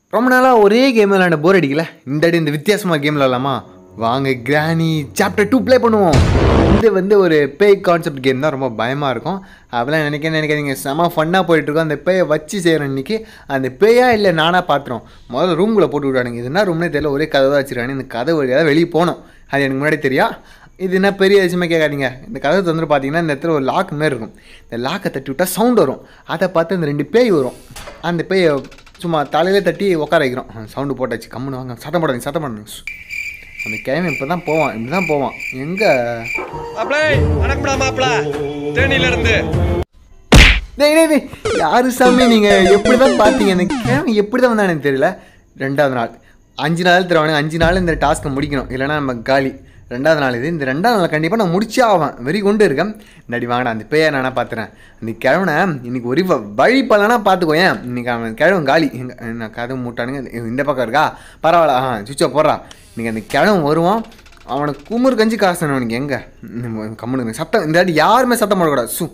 ரொம்ப நாளாக ஒரே கேம் விளாண்ட போர் அடிக்கல இந்த அடி இந்த வித்தியாசமாக கேம் விளாடலாமா வாங்க கிராணி சாப்டர் டூ ப்ளே பண்ணுவோம் இது வந்து ஒரு பேய் கான்செப்ட் கேம் தான் ரொம்ப பயமாக இருக்கும் அதெல்லாம் நினைக்க நினைக்காதீங்க செம ஃபன்னாக போயிட்டுருக்கோம் அந்த பேயை வச்சு செய்கிற இன்னைக்கு அந்த பேயா இல்லை நானாக பார்த்துறோம் முதல்ல ரூம்குள்ளே போட்டு விட்டானுங்க இது என்ன ரூம்னே தெரியல ஒரே கதை தான் வச்சுருக்காங்க இந்த கதை வழியாக வெளியே போகணும் அது எனக்கு முன்னாடி தெரியும் இது என்ன பெரிய விஷயமே கேட்காதீங்க இந்த கதை வந்து பார்த்தீங்கன்னா இந்த இடத்துல ஒரு லாக் மாரி இருக்கும் இந்த லாக்கை தட்டி விட்டால் சவுண்ட் வரும் அதை பார்த்து இந்த ரெண்டு பேய் வரும் அந்த பேயை சும்மா தலையிலே தட்டி உட்கார வைக்கிறோம் சவுண்டு போட்டாச்சு கம்முன்னு வாங்க சத்தம் போடாதீங்க சத்தம் போடாதீங்க சு. அந்த கிழமை இப்போ தான் போவான் இப்படி தான் போவான் எங்கே மாப்பிளை வணக்கம்டா மாப்பிள தேனியில இருந்து டேய் டேய் டேய் யாரு சாமி நீங்கள் எப்படி தான் பார்த்தீங்க இந்த கிழமை எப்படி தான் வந்தான்னு எனக்கு தெரியல ரெண்டாவது நாள் அஞ்சு நாள் தருவானுங்க அஞ்சு நாள் இந்த டாஸ்க்கை முடிக்கணும் இல்லைன்னா நம்ம காலி ரெண்டாவது நாள் இது இந்த ரெண்டாவது நாள் கண்டிப்பாக நான் முடிச்சே ஆவேன் வெறி கொண்டு இருக்கேன் இந்தாடி வாங்கடா அந்த பேயை நானா பார்த்துறேன் அந்த கிழவனை இன்னைக்கு ஒரு வ- வழி பலனா பார்த்துக்கோயேன் இன்னைக்கு அவன் கிழவன் காலி எங்க நான் கதவு மூட்டானுங்க இந்த பக்கம் இருக்கா பரவாயில்ல ஆ சுவிட்சை போடுறா இன்னைக்கு அந்த கிழவன் வருவான் அவனுக்கு குமுறு கஞ்சி காசு அவனுக்கு எங்கே கம்முனுங்க சத்தம் இந்த வாட்டி யாருமே சத்தம் போடக்கூடாது சு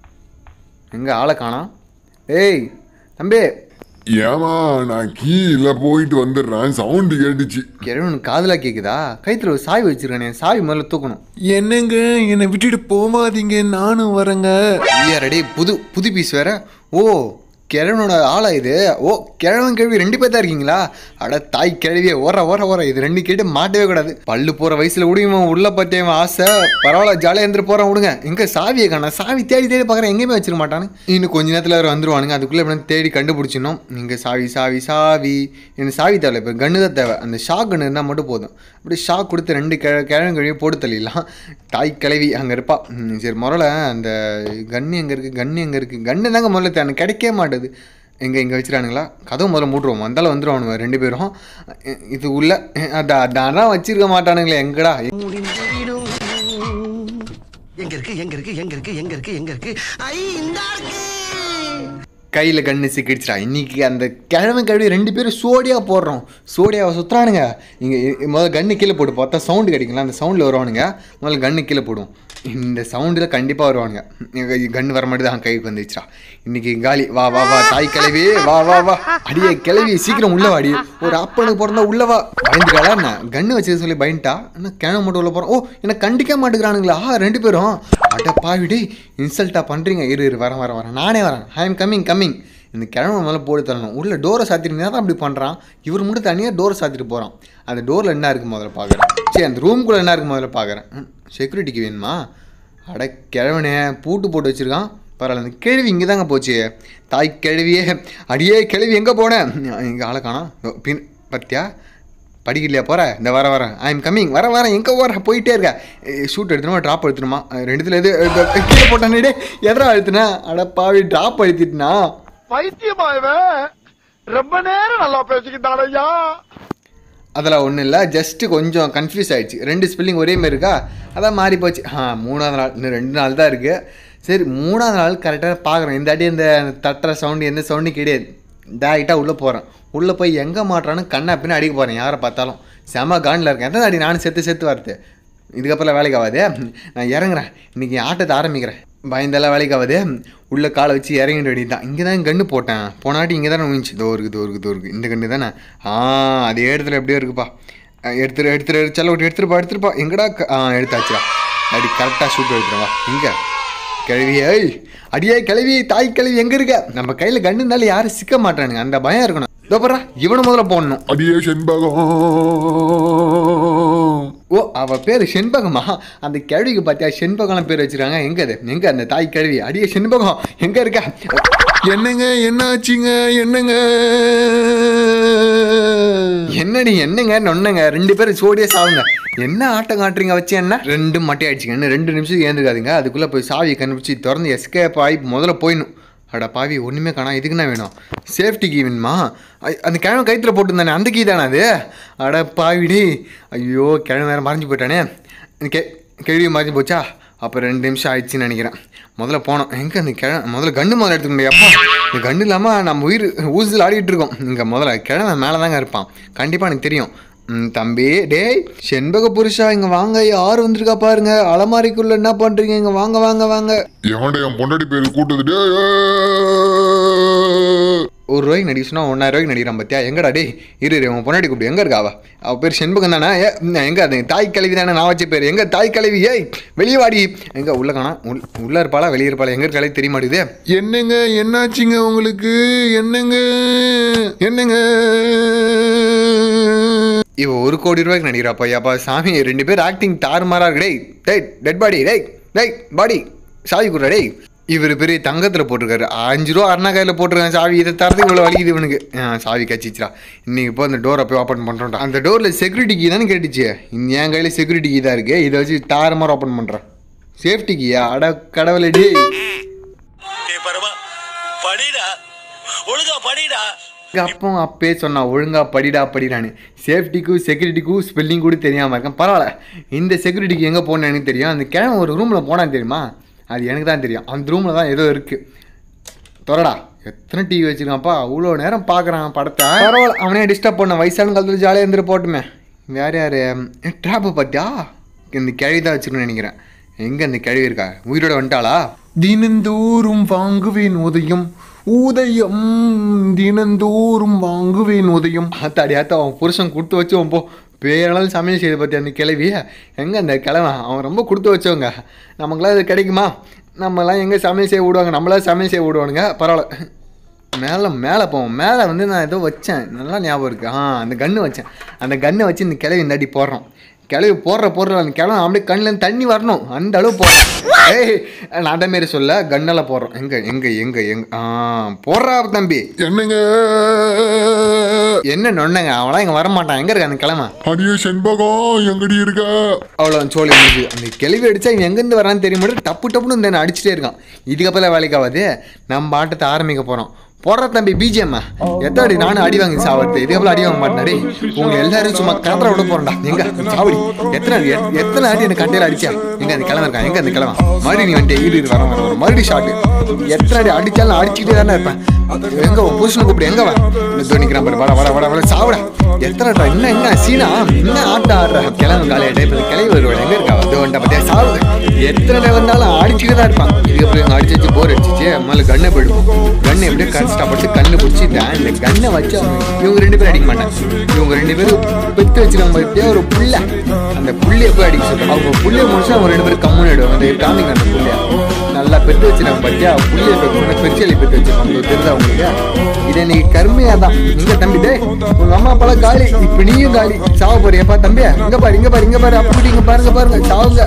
எங்க ஆளை காணோம் ஏய் தம்பி ஏமா நான் கீழே போயிட்டு வந்துடுறேன் சவுண்டு கேட்டுச்சு கிழவனுக்கு காதுல கேக்குதா கைத்துல ஒரு சாவி வச்சிருக்கானே சாவி முதல்ல தூக்கணும் என்னங்க என்னை விட்டுட்டு போவாதீங்க நானும் வரேங்க ஐயா ரெடி புது புது பீஸ் வேற ஓ கிழவனோட ஆளா இது ஓ கிழவன் கிழவி ரெண்டு பேர் தான் இருக்கீங்களா அட தாய் கிழவியே ஓர ஓர ஓர இது ரெண்டு கேட்டு மாட்டவே கூடாது பல்லு போற வயசுல விடுங்க உள்ள பத்திய ஆசை பரவாயில்ல ஜாலியாக இருந்துட்டு போறான் விடுங்க எங்க சாவியை காணா சாவி தேடி தேடி பார்க்குறேன் எங்கேயுமே வச்சிருக்க மாட்டானு இன்னும் கொஞ்ச நேரத்தில் அவர் வந்துருவானுங்க அதுக்குள்ளே எப்படி தேடி கண்டுபிடிச்சிடணும் இங்கே சாவி சாவி சாவி எனக்கு சாவி தேவை இப்போ கன்று தான் தேவை அந்த ஷாக் கன்று இருந்தால் மட்டும் போதும் அப்படி ஷாக் கொடுத்து ரெண்டு கிழ கிழங்கு கழுவி போட்டு தள்ளிடலாம் தாய் கிழவி அங்கே இருப்பா ம், சரி முதல்ல அந்த கன்று எங்கே இருக்குது கன்று எங்கே இருக்குது கன்று தாங்க முதல்ல தேவை எனக்கு கிடைக்கவே மாட்டேது எங்கே இங்கே வச்சிருக்கானுங்களா கதவு முதல்ல மூட்டுருவோம் வந்தாலும் வந்துடுவானுங்க ரெண்டு பேரும் இ- இது உள்ள அதான் அதான் வச்சிருக்க மாட்டானுங்களே எங்கடா எங்க இருக்கு எங்க இருக்கு எங்க இருக்கு எங்க இருக்கு எங்க இருக்கு ஐ இந்த இருக்கு கையில் கண்ணு சிக்கிடுச்சுடா இன்னைக்கு அந்த கிழமை கழுவி ரெண்டு பேரும் சோடியாக போடுறோம் சோடியாவை சுற்றுறானுங்க இங்கே முதல்ல கண்ணு கீழே போட்டு பார்த்தா சவுண்டு கிடைக்குங்களா அந்த சவுண்டில் வருவானுங்க முதல்ல கண்ணு கீழே போடுவோம் இந்த சவுண்டில் கண்டிப்பாக வருவானுங்க கண்ணு வர மாட்டேது தான் கைக்கு வந்துச்சுடா இன்னைக்கு காலி வா வா வா தாய் கிளவி வா வா வா அடியே கிளவி சீக்கிரம் உள்ள வாடி ஒரு அப்பனுக்கு பிறந்தா உள்ள வா பயந்துக்காளா என்ன கண்ணு வச்சது சொல்லி பயந்துட்டா என்ன கிழமை மட்டும் உள்ள போகிறோம் ஓ என்ன கண்டிக்க மாட்டேங்கிறானுங்களா ரெண்டு பேரும் அட பாவிடே இன்சல்ட்டாக பண்ணுறீங்க இரு இரு வரேன் வரேன் வரேன் நானே வரேன் ஐ எம் கம்மிங் கம்மிங் இந்த கிழமை மேலே போட்டு தரணும் உள்ள டோரை சாத்திருந்தா தான் அப்படி பண்ணுறான் இவர் மட்டும் தனியாக டோரை சாத்திட்டு போகிறான் அந்த டோரில் என்ன இருக்குது முதல்ல பார்க்குறேன் சரி அந்த ரூம்குள்ளே என்ன இருக்குது முதல்ல பார்க்குறேன் செக்யூரிட்டிக்கு வேணுமா அட கிழவனே பூட்டு போட்டு வச்சுருக்கான் பரவாயில்ல இந்த கேள்வி இங்கே தாங்க போச்சு தாய் கேள்வியே அடியே கேள்வி எங்கே போனேன் இங்கே ஆளை காணோம் இதோ பின் பத்தியா படிக்கலையா போற இந்த வர வரேன் ஐ எம் கம்மிங் வர வரேன் எங்கே போற போயிட்டே இருக்க ஷூட் எடுத்துணுமா ட்ராப் எடுத்துணுமா ரெண்டுத்துல எது எது- கீழே போட்டானே எதிரா அழுத்துனேன் அட பாவி ட்ராப் அழுத்திட்டுனா பைத்தியமா இவன் ரொம்ப நேரம் நல்லா பேசிக்கிட்டான் ஐயா அதெல்லாம் ஒன்றும் இல்லை ஜஸ்ட்டு கொஞ்சம் கன்ஃபியூஸ் ஆயிடுச்சு ரெண்டு ஸ்பெல்லிங் ஒரே மாதிரி இருக்கா அதான் மாறி போச்சு ஆ மூணாவது நாள் இன்னும் ரெண்டு நாள் தான் இருக்குது சரி மூணாவது நாள் கரெக்டாக பார்க்குறேன் இந்த அடி இந்த தட்டுற சவுண்டு எந்த சவுண்டும் கிடையாது டேரெக்டாக உள்ளே போகிறேன் உள்ளே போய் எங்கே மாட்டுறான்னு கண்ணா பின்ன அடிக்க போகிறேன் யாரை பார்த்தாலும் செம காண்டில் இருக்கேன் எத்தனை அடி நானும் செத்து செத்து வரது இதுக்கப்புறம் வேலைக்கு ஆகாது நான் இறங்குறேன் இன்றைக்கி ஆட்டத்தை ஆரம்பிக்கிறேன் பயந்தெல்லாம் வேலைக்கு ஆகாது உள்ளே காலை வச்சு இறங்கிட வேண்டியது தான் இங்கே தான் கன்று போட்டேன் போனாட்டி இங்கே தானே விழுந்துச்சு தோ இருக்கு தோ இருக்கு தோ இருக்கு இந்த கன்று தானே ஆ அதே இடத்துல எப்படியோ இருக்குப்பா அஹ் எடுத்துரு எடுத்துரு செல்ல விட்டு எடுத்துருப்பா எடுத்துருப்பா எங்கடா க- ஆ எடுத்தாச்சுடா அடி கரெக்டாக ஷூட் எடுத்துருவா இங்கே கிழவி ஏய் அடியே கிழவி தாய் கிழவி எங்கே இருக்க நம்ம கையில் கண்ணுனால யாரும் சிக்க மாட்டானுங்க அந்த பயம் இருக்கணும் இதோ பாரா இவனை முதல்ல போடணும் அடியே செண்பகம் ஓ அவ பேர் செண்பகமா அந்த கிழவிக்கு பார்த்தியா செண்பகம்லாம் பேர் வச்சிருக்காங்க எங்க அது எங்க அந்த தாய் கிழவி அடியே செண்பகம் எங்க இருக்கா என்னங்க என்ன ஆச்சுங்க என்னங்க என்னடி என்னங்க நொண்ணுங்க ரெண்டு பேரும் சோடியே சாவுங்க என்ன ஆட்டம் காட்டுறீங்க வச்சு என்ன ரெண்டு மட்டை ஆயிடுச்சுங்க இன்னும் ரெண்டு நிமிஷம் ஏந்துக்காதீங்க அதுக்குள்ளே போய் சாவியை கண்டுபிடிச்சி திறந்து எஸ்கேப் ஆகி முதல்ல போயிடணும் அட பாவி ஒன்றுமே காணா இதுக்கு என்ன வேணும் சேஃப்டி கீ வேணுமா ஐ- அந்த கிழமை கைத்தில் போட்டுருந்தானே அந்த கீ தானே அது அட பாவிடி ஐயோ கிழமை வேறு மறைஞ்சு போயிட்டானே கே கேள்வி மறைஞ்சு போச்சா அப்போ ரெண்டு நிமிஷம் ஆயிடுச்சுன்னு நினைக்கிறேன் முதல்ல போனோம் எங்கே அந்த கிழமை முதல்ல கன்று முதல்ல எடுத்துக்க முடியாது அப்பா இந்த கன்று இல்லாமல் நம்ம உயிர் ஊசில் ஆடிட்டு இருக்கோம் இங்கே முதல்ல கிழமை மேலே தாங்க இருப்பான் கண்டிப்பாக எனக்கு தெரியும் ம், தம்பி டேய் செண்பக புருஷா இங்கே வாங்க யார் வந்திருக்கா பாருங்க அலமாரிக்குள்ளே என்ன பண்ணுறீங்க இங்கே வாங்க வாங்க வாங்க எவன்டா என் பொண்டாட்டி பேரு கூட்டது ஒரு ரூபாய்க்கு நடிக்க சொன்னா ஒன்றாயிரம் ரூபாய்க்கு நடிக்கிறான் பார்த்தியா எங்கடா டேய் இரு இரு உன் பொன்னாடி கூப்பிடு எங்கே இருக்கா அவ அவ பேர் செண்பகம் தானே ஏ எங்கே அது தாய் கழுவி தானே நான் வச்ச பேர் எங்கே தாய் கழுவி ஏய் வெளியே வாடி எங்கே உள்ள காணா உள் உள்ளே இருப்பாளா வெளியே இருப்பாளா எங்கே இருக்காளே தெரிய மாட்டேங்குது என்னங்க என்னாச்சுங்க உங்களுக்கு என்னங்க என்னங்க இவ ஒரு கோடி ரூபாய்க்கு நடிக்கிறாப்பா அப்பா சாமி ரெண்டு பேர் ஆக்டிங் தாறுமாறா இருக்கு டேய் டேய் டெட் பாடி டேய் டேய் பாடி சாவி குடுறா டேய் இவர் பெரிய தங்கத்தில் போட்டிருக்காரு அஞ்சு ரூபா அருணா கையில் போட்டிருக்காங்க சாவி இதை தரது இவ்வளோ வலிக்குது இவனுக்கு ஆ, சாவி கச்சிச்சிரா இன்னைக்கு இப்போ அந்த டோரை போய் ஓப்பன் பண்ணுறோம்டா அந்த டோரில் செக்யூரிட்டி கீ தானே கேட்டுச்சு இந்த என் கையில் செக்யூரிட்டி கீ தான் இருக்குது இதை வச்சு தாறுமாற ஓப்பன் பண்ணுறேன் சேஃப்டி கீயா அட கடவுளே டேய் பரவா படிடா ஒழுங்கா படிடா எங்கள் அப்பா அப்பே சொன்னா ஒழுங்கா படிடா படிடான்னு சேஃப்டிக்கும் செக்யூரிட்டிக்கும் ஸ்பெல்லிங் கூட தெரியாமல் இருக்கேன் பரவாயில்ல இந்த செக்யூரிட்டிக்கு எங்கே போனேன்னு எனக்கு தெரியும் அந்த கிழமை ஒரு ரூமில் போனான்னு தெரியுமா அது எனக்கு தான் தெரியும் அந்த ரூமில் தான் ஏதோ இருக்குது தொடடா எத்தனை டிவி வச்சிருக்கான்ப்பா அவ்வளோ நேரம் பார்க்குறான் படத்தை பரவாயில்ல அவனே டிஸ்டர்ப் பண்ண வயசான காலத்தில் ஜாலியாக இருந்துட்டு போட்டுமே வேற யார் ட்ராப்பை பார்த்தியா இந்த கிழவி தான் வச்சுக்கணும்னு நினைக்கிறேன் எங்கே இந்த கிழவி இருக்கா உயிரோட வந்துட்டாளா தினந்தோறும் வாங்குவேன் உதயம் உதயம் தினந்தோறும் வாங்குவேன் உதயம் ஆத்தாடி ஆத்தா அவன் புருஷன் கொடுத்து வச்சவன் போ பேரளவு சமையல் செய்து பற்றி அந்த கிளவி எங்கே அந்த கிழமை அவன் ரொம்ப கொடுத்து வச்சவங்க நமக்குலாம் இது கிடைக்குமா நம்மலாம் எங்கே சமையல் செய்ய விடுவாங்க நம்மளாம் சமையல் செய்ய விடுவானுங்க பரவாயில்ல மேலே மேலே போவோம் மேலே வந்து நான் ஏதோ வச்சேன் நல்லா ஞாபகம் இருக்குது ஆ அந்த கன்று வச்சேன் அந்த கன்னை வச்சு இந்த கிளவி இந்த அடி போடுறோம் கிளவி போடுற போடுற அந்த கிழமை அப்படியே கண்ணில் தண்ணி வரணும் அந்த அளவு போடுறோம் ஏய் நான் அதே மாரி சொல்ல கண்ணெல்லாம் போடுறோம் எங்கே எங்கே எங்கே எங்கே ஆ போடுறா தம்பி என்னங்க என்ன நொண்ணுங்க அவனா இங்கே வரமாட்டான் எங்கே இருக்க அந்த கிழமை அடியே செண்பகம் எங்கடி இருக்க அவ்வளோ சோழி முடிஞ்சு அந்த கேள்வி அடிச்சா இவன் எங்கேருந்து வரான்னு தெரிய மாட்டேன் டப்பு டப்புன்னு இந்த அடிச்சுட்டே இருக்கான் இதுக்கப்புறம் வேலைக்கு ஆகாது நம்ம ஆட்டத்தை ஆரம்பிக்க போகிறோம் போடுற தம்பி பிஜிஎம் எத்தாடி நானும் அடி வாங்கி சாவறது இதுக்கப்புறம் அடி வாங்க மாட்டேன் டேய் உங்க எல்லாரும் சும்மா கலப்பட விட போறேன்டா எங்க சாவடி எத்தனை அடி எத்- எத்தனை அடி எனக்கு கட்டையில அடிச்சா எங்க அந்த கிழமை இருக்கான் எங்க அந்த கிழமை மறுபடியும் நீ வந்துட்டு ஈடு இரு, வர வர வர மறுபடியும் ஷாட்டு எத்தனை அடி அடிச்சாலும் நான் அடிச்சுக்கிட்டே தானே இருப்பேன் எங்க உன் புருஷனை கூப்பிடு எங்க வா இந்த தோனிக்கிறான் பாரு வட வட வட வட சாவடா எத்தனை அடிடா? என்ன என்ன சீனா என்ன ஆட்டம் ஆடுற கிழமை காலையில இப்போ கிளவி வருவாள் எங்க இருக்கா அது வந்துட்டா பார்த்தியா சாவு எத்தனை தடவை வந்தாலும் அடிச்சுட்டு தான் இருப்பான் இதுக்கப்புறம் இவங்க அடிச்சு வச்சு போர் அடிச்சிச்சு முதல்ல கண்ணை போயிடுவோம் கண்ணை எப்படியே கஷ்டப்பட்டு கண்ணு பிடிச்சி இந்த கண்ணை வச்சு அவங்க இவங்க ரெண்டு பேரும் அடிக்க மாட்டாங்க இவங்க ரெண்டு பேரும் பெத்து வச்சிருக்காங்க பார்த்தியா ஒரு புள்ள அந்த புள்ளைய போய் அடிக்க சொல்றாங்க அவங்க புள்ளைய முடிச்சு அவங்க ரெண்டு பேரும் கம்முன்னு ஆயிடுவாங்க அந்த காமிங்க அந்த புள்ளைய நல்லா பெத்து வச்சிருக்காங்க பார்த்தியா புள்ளைய பெத்து பெருச்சாலி பெத்து வச்சிருக்காங்க தெரியுதா உங்களுக்கு இது இன்னைக்கு கருமையா தான் இங்க தம்பி டேய் உங்க அம்மா அப்பாலாம் காலி இப்ப நீயும் காலி சாவ போறியப்பா தம்பி இங்க பாரு இங்க பாரு இங்க பாரு அப்படி இங்க பாருங்க பாருங்க சாவுங்க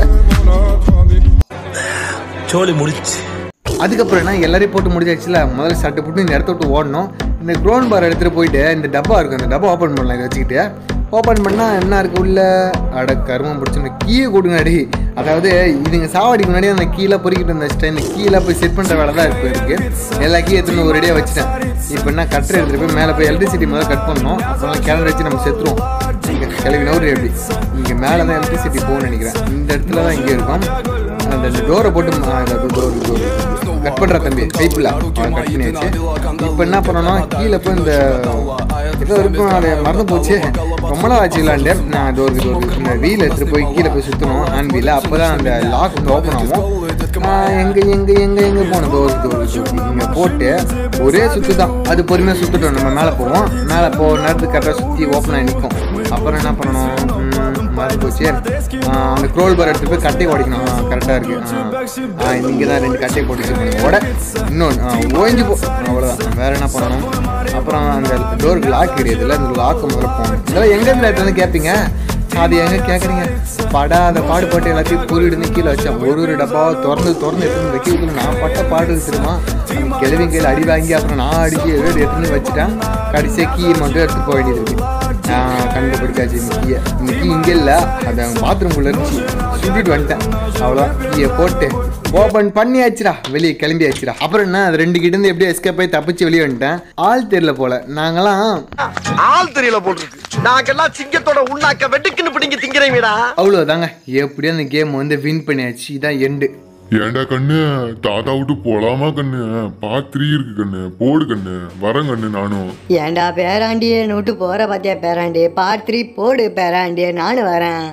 சோலி முடிச்சு அதுக்கப்புறம் என்ன எல்லாரையும் போட்டு முடிஞ்சாச்சுல முதல்ல சட்டை போட்டு இந்த இடத்த விட்டு ஓடணும் இந்த க்ரோன் பார் எடுத்துகிட்டு போயிட்டு இந்த டப்பா இருக்கும் இந்த டப்பா ஓப்பன் பண்ணலாம் இதை வச்சுக்கிட்டு ஓப்பன் பண்ணால் என்ன இருக்கு உள்ள அட கருமம் பிடிச்சி கீயை கொடுங்க அடி அதாவது இதுங்க சாவடிக்கு முன்னாடி அந்த கீழே பொறுக்கிட்டு இருந்த வச்சுட்டேன் இந்த கீழே போய் செட் பண்ணுற வேலை தான் இப்போ இருக்கு எல்லா கீ எடுத்துன்னு ஒரு ரெடியாக வச்சுட்டேன் இப்போ என்ன கட்டரை எடுத்துகிட்டு போய் மேலே போய் எலக்ட்ரிசிட்டி முதல்ல கட் பண்ணணும் அப்புறம் கிணறு வச்சு நம்ம செத்துருவோம் இங்கே கிளவி நவுறு எப்படி இங்கே மேலே தான் எலக்ட்ரிசிட்டி போகணும்னு நினைக்கிறேன் இந்த இடத்துல தான் இங்கே இருக்கும் அந்த அந்த டோரை போட்டு டோர் டோர் கட் பண்ணுற தம்பி கைப்பில் கட் பண்ணியாச்சு இப்போ என்ன பண்ணணும் கீழே போய் இந்த ஏதோ இருக்கும் அது மறந்து போச்சு ரொம்ப நாள் ஆச்சு இல்லாண்டு நான் டோர் டோர் இந்த வீல் எடுத்துகிட்டு போய் கீழே போய் சுற்றணும் ஹேண்ட் வீல அப்போ தான் அந்த லாக் வந்து ஓப்பன் ஆகும் எங்கே எங்கே எங்கே எங்கே போகணும் டோர் டோர் இங்கே போட்டு ஒரே சுற்று தான் அது பொறுமையாக சுற்றிட்டோம் நம்ம மேலே போவோம் மேலே போ நேரத்துக்கு கரெக்டாக சுற்றி ஓப்பன் ஆகி நிற்கும் அப்புறம் என்ன பண்ணணும் ம், மறந்து போச்சு ஆ, அந்த க்ரோல் பார் எடுத்து போய் கட்டையை உடைக்கணும் கரெக்டாக இருக்கு ஆ இங்கே தான் ரெண்டு கட்டையை போட்டு வச்சிருக்கணும் உட இன்னொன்று ஓய்ஞ்சு போ அவ்வளோதான் வேற என்ன பண்ணணும் அப்புறம் அந்த டோருக்கு லாக் கிடையாதுல்ல அந்த லாக்கு முதல்ல போகணும் இதெல்லாம் எங்கேருந்து எடுத்து கேட்பீங்க அது எங்க கேட்குறீங்க படாத பாடுபட்டு எல்லாத்தையும் கூறிடுன்னு கீழே வச்சேன் ஒரு ஒரு டப்பாவை திறந்து திறந்து எடுத்துன்னு வைக்கிறதுக்குள்ள நான் பட்ட பாடு தெரியுமா அந்த கிழவி கையில் அடி வாங்கி அப்புறம் நான் அடிச்சு ஏதோ எடுத்துன்னு வச்சுட்டேன் கடைசியாக கீ மட்டும் எடுத்து போக வேண்டியது இருக்கு நான் கண்டுபிடிச்சாச்சு இந்த கீயை இந்த கீ இங்கே இல்லை அது பாத்ரூம்குள்ளே இருந்துச்சு சுட்டுட்டு வந்துட்டேன் அவ்வளோ கீயை போட்டு ஓப்பன் பண்ணியாச்சுடா வெளியே கிளம்பியாச்சுடா அப்புறம் என்ன அது ரெண்டு கிட்ட இருந்து எப்படியோ எஸ்கேப் ஆகி தப்பிச்சு வெளியே வந்துட்டேன் ஆள் தெரியல போல நாங்களாம் ஆள் தெரியல போட்டுருக்கு நாங்கெல்லாம் சிங்கத்தோட உண்ணாக்க வெட்டுக்குன்னு பிடிங்க திங்கிறீங்கடா அவ்வளோதாங்க எப்படியோ அந்த கேம் வந்து வின் பண்ணியாச்சு இதான் எண்டு ஏன்டா கண்ணு தாத்தா விட்டு போலாமா கண்ணு பாத்திரி இருக்கு கண்ணு போடு கண்ணு வரேன் கண்ணு நானும் ஏன்டா பேராண்டியே நோட்டு போற பாத்தியா பேராண்டி பார்ட் த்ரீ போடு பேராண்டி நானும் வரேன்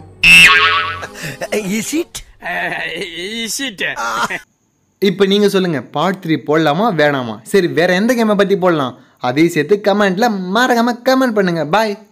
இஸ் இட் இப்போ நீங்கள் சொல்லுங்கள் பார்ட் த்ரீ போடலாமா வேணாமா சரி வேற எந்த கேமை பற்றி போடலாம் அதையும் சேர்த்து கமெண்ட்டில் மறக்காமல் கமெண்ட் பண்ணுங்கள் பாய்